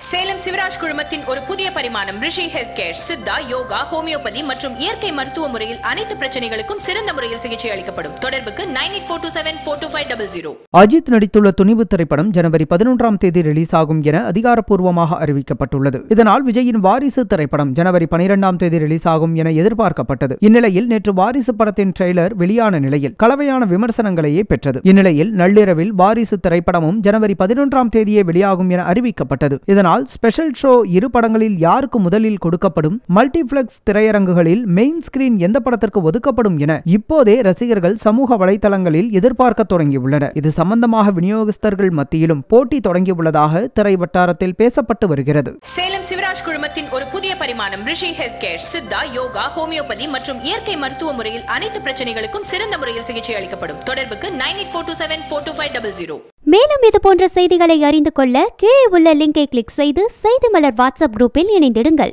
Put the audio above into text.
சேலம் சிவராஜ் குழுமத்தின் ஒரு புதிய பரிமாணம் Rishi health care Siddha yoga homeopathy மற்றும் இயற்கை மருத்துவ முறையில் அனைத்து பிரச்சனைகளுக்கும் சிறந்த முறையில் சிகிச்சை அளிக்கப்படும் தொடர்புக்கு nine eight four two seven four two five double zero Ajith நடித்துள்ள துணிவு திரைப்படம் ஜனவரி பதினொன்றாம் தேதி ரிலீஸ் ஆகும் என அதிகாரப்பூர்வமாக அறிவிக்கப்பட்டுள்ளது இதனால் விஜயின் வாரிசு திரைப்படம் ஜனவரி பனிரெண்டாம் தேதி ரிலீஸ் ஆகும் என எதிர்பார்க்கப்பட்டது இந்நிலையில் நேற்று வாரிசு படத்தின் ட்ரெய்லர் வெளியான நிலையில் கலவையான விமர்சனங்களையே பெற்றது இந்நிலையில் நள்ளிரவில் வாரிசு திரைப்படமும் ஜனவரி பதினொன்றாம் தேதியே வெளியாகும் என அறிவிக்கப்பட்டது இதனால் ஸ்பெஷல் ஷோ இரு படங்களில் யாருக்கு முதலில் கொடுக்கப்படும் மல்டிபிளெக்ஸ் திரையரங்குகளில் மெயின் ஸ்கிரீன் எந்த படத்திற்கு ஒதுக்கப்படும் என இப்போதே ரசிகர்கள் சமூக வலைதளங்களில் எதிர்பார்க்க தொடங்கியுள்ளனர் இது சம்பந்தமாக விநியோகஸ்தர்கள் மத்தியிலும் போட்டி தொடங்கியுள்ளதாக திரை வட்டாரத்தில் பேசப்பட்டு வருகிறது சேலம் சிவராஜ் குழுமத்தின் ஒரு புதிய பரிமாணம் Rishi health care Siddha yoga homeopathy மற்றும் இயற்கை மருத்துவ முறையில் அனைத்து பிரச்சனைகளுக்கும் சிறந்த முறையில் சிகிச்சை அளிக்கப்படும் தொடர்புக்கு nine eight four two seven four two five double zero மேலும் இது போன்ற செய்திகளை அறிந்து கொள்ள கீழே உள்ள லிங்கை கிளிக் செய்து செய்தி மலர் வாட்ஸ்அப் குரூப்பில் இணைந்திடுங்கள்